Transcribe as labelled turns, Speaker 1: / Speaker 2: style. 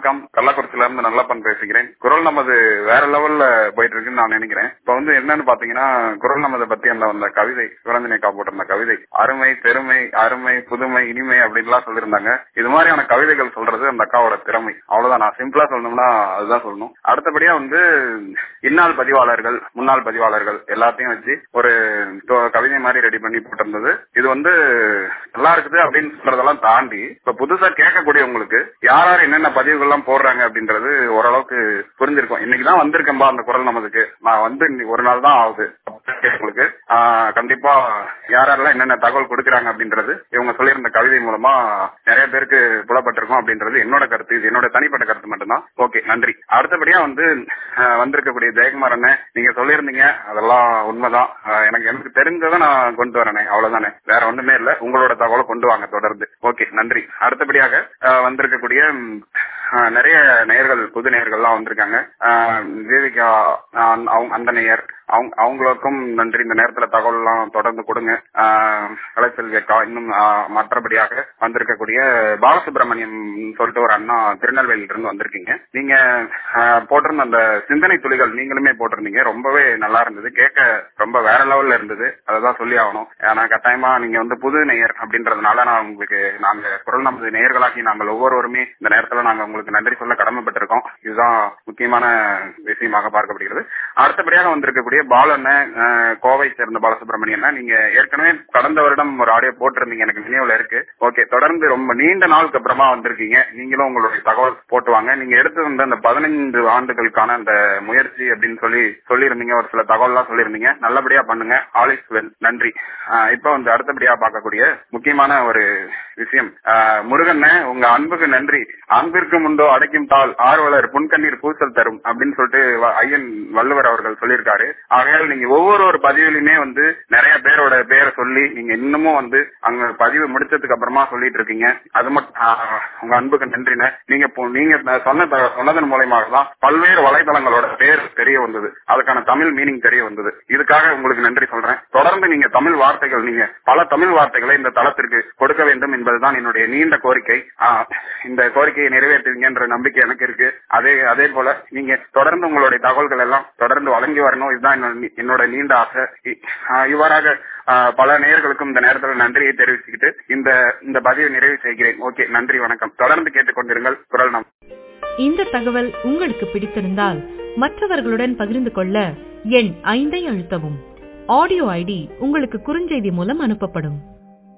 Speaker 1: வணக்கம் கள்ளக்குறிச்சியில இருந்து நல்லப்பன் பேசுகிறேன் குரல் நமது வேற லெவல்ல போயிட்டு இருக்குன்னு நான் நினைக்கிறேன் இப்ப வந்து என்னன்னு பாத்தீங்கன்னா குரல் நமதை பத்தி அந்த அந்த கவிதை சிவரஞ்சனிக்கா போட்டிருந்த கவிதை அருமை பெருமை அருமை புதுமை இனிமை அப்படின்லாம் சொல்லியிருந்தாங்க இது மாதிரியான கவிதைகள் சொல்றது அந்த அக்காவோட திறமை அவ்வளவுதான் நான் சிம்பிளா சொல்லணும்னா அதுதான் சொல்லணும் அடுத்தபடியா வந்து இந்நாள் பதிவாளர்கள் முன்னாள் பதிவாளர்கள் எல்லாத்தையும் வச்சு ஒரு தொ- கவிதை மாதிரி ரெடி பண்ணி போட்டிருந்தது இது வந்து நல்லா இருக்குது அப்படின்னு சொல்றதெல்லாம் தாண்டி இப்ப புதுசா கேட்கக்கூடியவங்களுக்கு யார் யார் என்னென்ன பதிவுகள் எல்லாம் போடுறாங்க அப்படின்றது ஓரளவுக்கு புரிஞ்சிருக்கும் இன்னைக்குதான் வந்திருக்கேன்பா அந்த குரல் நமதுக்கு நான் வந்து இன்னைக்கு ஒரு நாள் தான் ஆகுது உங்களுக்கு கண்டிப்பா யார் யாரெல்லாம் என்னென்ன தகவல் கொடுக்குறாங்க அப்படின்றது இவங்க சொல்லியிருந்த கவிதை மூலமா நிறைய பேருக்கு புலப்பட்டிருக்கும் அப்படின்றது என்னோட கருத்து இது என்னோட தனிப்பட்ட கருத்து மட்டும்தான் ஓகே நன்றி அடுத்தபடியா வந்து ஆஹ், வந்திருக்கக்கூடிய ஜெயக்குமார் அண்ணன் நீங்க சொல்லியிருந்தீங்க அதெல்லாம் உண்மைதான் ஆஹ், எனக்கு எனக்கு தெரிஞ்சதை நான் கொண்டு வரேனே அவ்வளவுதானே வேற ஒண்ணுமே இல்ல உங்களோட தகவலை கொண்டு வாங்க தொடர்ந்து ஓகே நன்றி அடுத்தபடியாக ஆஹ், வந்திருக்கக்கூடிய ம், ஆஹ், நிறைய நேயர்கள் புது நேயர்கள்லாம் வந்திருக்காங்க ஆஹ், தேவிகா ஆஹ், அவங்க- அந்த நேயர் அவங்க அவங்களுக்கும் நன்றி இந்த நேரத்துல தகவல் எல்லாம் தொடர்ந்து கொடுங்க ஆஹ், கலைச்செல்வி அக்கா இன்னும் ஆஹ், மற்றபடியாக வந்திருக்கக்கூடிய பாலசுப்ரமணியம் சொல்லிட்டு ஒரு அண்ணா திருநெல்வேலியில இருந்து வந்திருக்கீங்க நீங்க ஆஹ், போட்டிருந்த அந்த சிந்தனை துளிகள் நீங்களுமே போட்டிருந்தீங்க ரொம்பவே நல்லா இருந்தது கேட்க ரொம்ப வேற லெவல்ல இருந்தது அததான் சொல்லி ஆகணும் ஆனா கட்டாயமா நீங்க வந்து புது நேயர் அப்படின்றதுனால நான் உங்களுக்கு நாங்க குரல் நமது நேயர்களாகி நாங்கள் ஒவ்வொருவருமே இந்த நேரத்துல நாங்க உங்களுக்கு நன்றி சொல்ல கடமைப்பட்டிருக்கோம் இதுதான் முக்கியமான விஷயமாக பார்க்கப்படுகிறது அடுத்தபடியாக வந்திருக்கக்கூடிய பாலண்ண கோவை சேர்ந்த பாலசுப்ரமணியன் நீங்க ஏற்கனவே கடந்த வருடம் ஒரு ஆடியோ போட்டிருந்தீங்க எனக்கு நினைவுல இருக்கு ஓகே தொடர்ந்து ரொம்ப நீண்ட நாளுக்கு அப்புறமா வந்திருக்கீங்க நீங்களும் உங்களுடைய தகவல் போட்டு வாங்க நீங்க எடுத்து வந்த அந்த பதினைந்து ஆண்டுகளுக்கான அந்த முயற்சி அப்படின்னு சொல்லி சொல்லியிருந்தீங்க ஒரு சில தகவல் எல்லாம் சொல்லியிருந்தீங்க நல்லபடியா பண்ணுங்க ஆல் இஸ் வெல் நன்றி ஆஹ் இப்ப வந்து அடுத்தபடியா பார்க்கக்கூடிய முக்கியமான ஒரு விஷயம் ஆஹ் முருகண்ண உங்க அன்புக்கு நன்றி அன்பிற்கு முண்டோ அடைக்கும் தாள் ஆர்வலர் புன்கண்ணீர் பூசல் தரும் அப்படின்னு சொல்லிட்டு வ- ஐயன் வள்ளுவர் அவர்கள் சொல்லியிருக்காரு ஆகையால் நீங்க ஒவ்வொரு ஒரு பதிவிலுமே வந்து நிறைய பேரோட பேரை சொல்லி நீங்க இன்னமும் வந்து அங்க பதிவு முடிச்சதுக்கு அப்புறமா சொல்லிட்டு இருக்கீங்க அது மட்டும் ஆஹ் உங்க அன்புக்கு நன்றிண்ணே நீங்க இப்போ- நீங்க சொன்ன த- சொன்னதன் மூலயமாக தான் பல்வேறு வலைதளங்களோட பேர் தெரிய வந்தது அதுக்கான தமிழ் மீனிங் தெரிய வந்தது இதுக்காக உங்களுக்கு நன்றி சொல்றேன் தொடர்ந்து நீங்க தமிழ் வார்த்தைகள் நீங்க பல தமிழ் வார்த்தைகளை இந்த தளத்திற்கு கொடுக்க வேண்டும் என்பதுதான் என்னுடைய நீண்ட கோரிக்கை ஆஹ் இந்த கோரிக்கையை நிறைவேற்றுவீங்கன்ற நம்பிக்கை எனக்கு இருக்கு அதே அதே போல நீங்க தொடர்ந்து உங்களுடைய தகவல்கள் எல்லாம் தொடர்ந்து வழங்கி வரணும் இதுதான் என்னோட- என்னோட நீண்ட ஆசை இ- ஆஹ் இவ்வாறாக ஆஹ் பல நேயர்களுக்கும் இந்த நேரத்தில் நன்றியை தெரிவிச்சுக்கிட்டு இந்த இந்த பதிவை நிறைவு செய்கிறேன் ஓகே நன்றி வணக்கம் தொடர்ந்து கேட்டுக்கொண்டிருங்கள் குரல் நம்
Speaker 2: இந்த தகவல் உங்களுக்கு பிடித்திருந்தால் மற்றவர்களுடன் பகிர்ந்து கொள்ள எண் ஐந்தை அழுத்தவும் ஆடியோ ஐடி உங்களுக்கு குறுஞ்செய்தி மூலம் அனுப்பப்படும்